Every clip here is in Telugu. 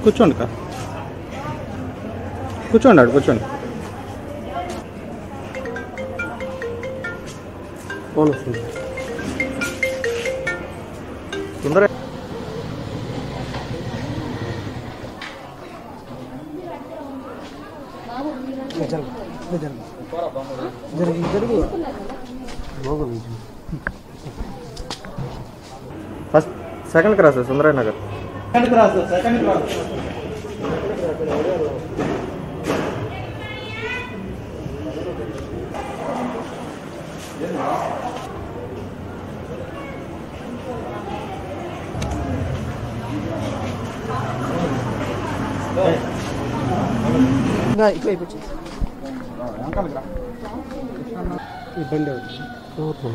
కూర్చోండి కా కూర్చోండి ఆడు కూర్చోండి ఫోన్ వస్తుంది తొందర first second cross Sundarayya Nagar second cross second cross ఇబ్బంది అవుతుంది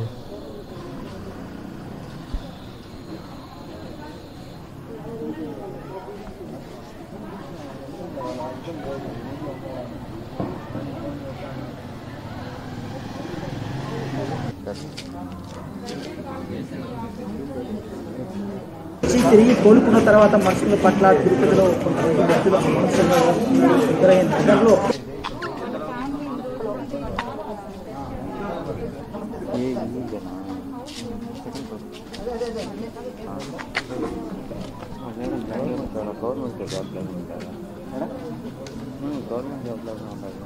వచ్చి తిరిగి కోలుకున్న తర్వాత మనుషుల పట్ల తిరుపతిలో కొంతమంది వ్యక్తులు సమస్యలు ఎదురైన సందర్భంలో గవర్నమెంట్ జాబ్లో ఉంటారా గవర్నమెంట్ జాబ్లో ఉంటారు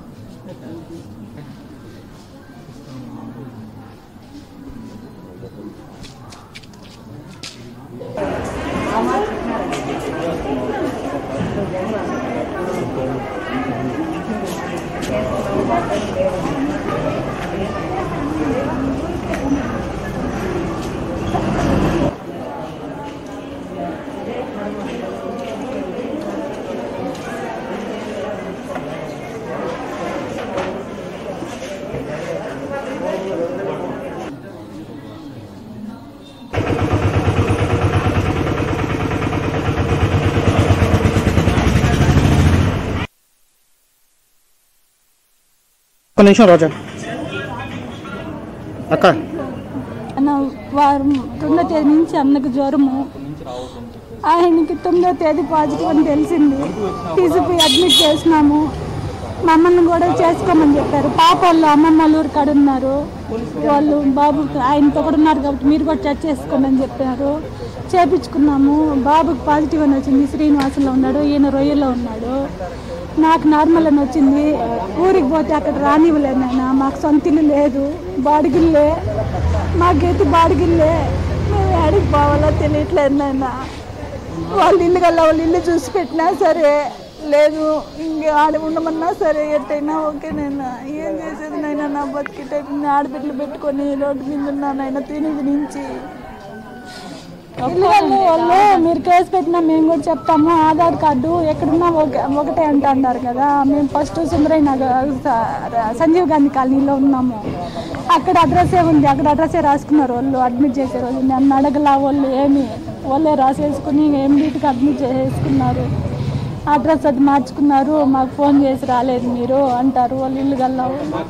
ఒక నిమిషం రోజా అక్క అన్న వారం తొమ్మిదో తేదీ నుంచి అన్నకు జ్వరము ఆయనకి తొమ్మిదో తేదీ పాజిటివ్ అని తెలిసింది తీసుకుపోయి అడ్మిట్ చేసినాము మా అమ్మని కూడా చేసుకోమని చెప్పారు పాప వాళ్ళు అమ్మమ్మ వాళ్ళ ఊరు కాడ ఉన్నారు వాళ్ళు బాబు ఆయనతో కూడా ఉన్నారు కాబట్టి మీరు కూడా టచ్ చేసుకోండి అని చెప్పారు చేపించుకున్నాము బాబుకి పాజిటివ్ అని వచ్చింది శ్రీనివాసంలో ఉన్నాడు ఈయన రొయ్యలో ఉన్నాడు నాకు నార్మల్ అని వచ్చింది ఊరికి పోతే అక్కడ రానివ్వలేదు నాయన మాకు సొంత ఇల్లు లేదు బాడిగిల్లే మాకైతే బాడిగిల్లే మేము ఆడికి పోవాలో తెలియట్లేదు నాయన వాళ్ళ ఇల్లు కల్లా వాళ్ళ ఇల్లు చూసి పెట్టినా సరే లేదు ఇంక ఆడ ఉండమన్నా సరే ఎట్టయినా ఓకే నేను ఏం చేసేది నైనా నా బతికి టైపు ఆడబిడ్డలు పెట్టుకొని రోడ్డు మీద ఉన్నానైనా తిని నుంచి ఇల్లు వాళ్ళు వాళ్ళు మీరు కేసు పెట్టినా మేము కూడా చెప్తాము ఆధార్ కార్డు ఎక్కడున్నా ఒక- ఒకటే అంటున్నారు కదా మేము ఫస్ట్ సుందరయ్య నగర్ స- సంజీవ్ గాంధీ కాలనీలో ఉన్నాము అక్కడ అడ్రస్సే ఉంది అక్కడ అడ్రస్సే రాసుకున్నారు వాళ్ళు అడ్మిట్ చేసే రోజు నన్ను అడగలా వాళ్ళు ఏమి వాళ్ళే రాసేసుకుని ఎంబీటీకి అడ్మిట్ చేసేసుకున్నారు అడ్రస్ అది మార్చుకున్నారు మాకు ఫోన్ చేసి రాలేదు మీరు అంటారు వాళ్ళు ఇల్లు గల్లా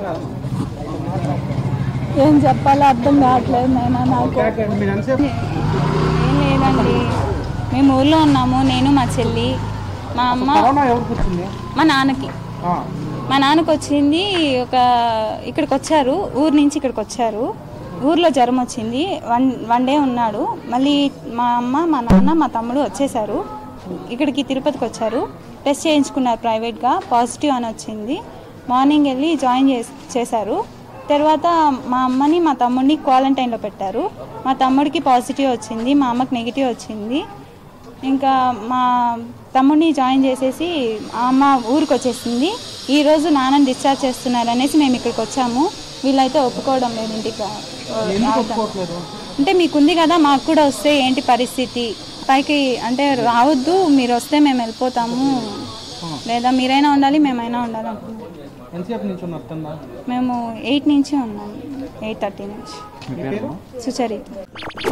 ఏం చెప్పాలో అర్థం కావట్లేదు నాయన నాకు ఏం లేదండి మేము ఊర్లో ఉన్నాము నేను మా చెల్లి మా అమ్మ కరోనా ఎవరికి వచ్చింది మా నాన్నకి మా నాన్నకి వచ్చింది ఒక ఇక్కడికి వచ్చారు ఊరు నుంచి ఇక్కడికి వచ్చారు ఊర్లో జ్వరం వచ్చింది వన్ వన్ డే ఉన్నాడు మళ్ళీ మా అమ్మ మా నాన్న మా తమ్ముడు వచ్చేసారు ఇక్కడికి తిరుపతికి వచ్చారు టెస్ట్ చేయించుకున్నారు ప్రైవేట్గా పాజిటివ్ అని వచ్చింది మార్నింగ్ వెళ్ళి జాయిన్ చేస్ చేశారు తర్వాత మా అమ్మని మా తమ్ముడిని క్వారంటైన్లో పెట్టారు మా తమ్ముడికి పాజిటివ్ వచ్చింది మా అమ్మకి నెగిటివ్ వచ్చింది ఇంకా మా తమ్ముడిని జాయిన్ చేసేసి ఆ అమ్మ ఊరికి వచ్చేసింది ఈరోజు నాన్నని డిశ్చార్జ్ చేస్తున్నారు అనేసి మేము ఇక్కడికి వచ్చాము వీళ్ళైతే ఒప్పుకోవడం లేదు ఇంటికి అంటే మీకుంది కదా మాకు కూడా వస్తే ఏంటి పరిస్థితి పైకి అంటే రావద్దు మీరు వస్తే మేము వెళ్ళిపోతాము లేదా మీరైనా ఉండాలి మేమైనా ఉండాలి అనుకుంటున్నాం ఎంతసేపు నుంచి ఉన్నారు తన మేము ఎయిట్ నుంచి ఉన్నాము ఎయిట్ థర్టీ నుంచి సుచరిత